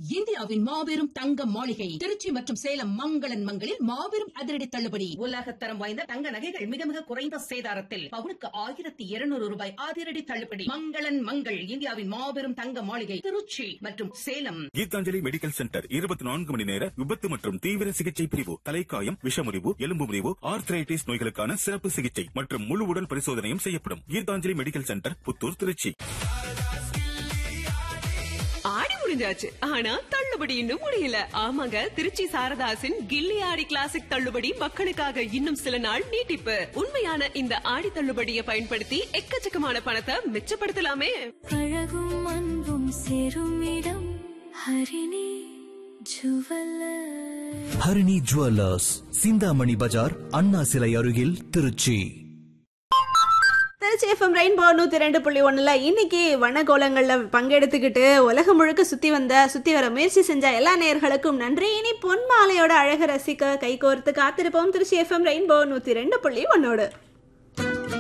இந்தியாவின் மாபெரும் தங்க மாளிகை திருச்சி மற்றும் சேலம் மங்களன் மங்களில் மாபெரும் அதிரடி தள்ளுபடி உலகத்தரம் வாய்ந்த தங்க நகைகள் மிக மிக குறைந்த சேதாரத்தில் பவுனுக்கு ஆயிரத்தி இருநூறு ரூபாய் அதிரடி தள்ளுபடி மங்களன் மங்கள் இந்தியாவின் மாபெரும் தங்க மாளிகை திருச்சி மற்றும் சேலம் கீதாஞ்சலி மெடிக்கல் சென்டர் இருபத்தி நான்கு மணி நேர விபத்து மற்றும் தீவிர சிகிச்சை பிரிவு தலைக்காயம் விஷமுறிவு எலும்பு முறிவு ஆர்த்ரைட்டிஸ் நோய்களுக்கான சிறப்பு சிகிச்சை மற்றும் முழு உடல் பரிசோதனையும் செய்யப்படும் கீதாஞ்சலி மெடிக்கல் சென்டர் புத்தூர் திருச்சி ஆடி முடிஞ்சாச்சு ஆனா தள்ளுபடி இன்னும் முடியல ஆமாங்க திருச்சி சாரதாசின் கில்லி ஆடி கிளாசிக் தள்ளுபடி மக்களுக்காக இன்னும் சில நாள் நீட்டிப்பு உண்மையான இந்த ஆடி தள்ளுபடியை பயன்படுத்தி எக்கச்சக்கமான பணத்தை மிச்சப்படுத்தலாமே அழகும் அன்பும் சேரும் இடம் ஹரிணி ஜுவல்லர் ஹரிணி ஜுவல்லர்ஸ் சிந்தாமணி பஜார் அண்ணா சிலை அருகில் திருச்சி திருச்சி எஃப்எம் ரெயின்போ நூத்தி ரெண்டு புள்ளி ஒண்ணுல இன்னைக்கு வண்ணகோலங்கள்ல பங்கெடுத்துக்கிட்டு உலகம் முழுக்க சுத்தி வந்த சுத்தி வர முயற்சி செஞ்ச எல்லா நேயர்களுக்கும் நன்றி இனி பொன் மாலையோட அழக ரசிக்க கைகோர்த்து காத்திருப்போம் திருச்சி எஃப்எம் ரெயின்போ நூத்தி ரெண்டு புள்ளி ஒன்னோடு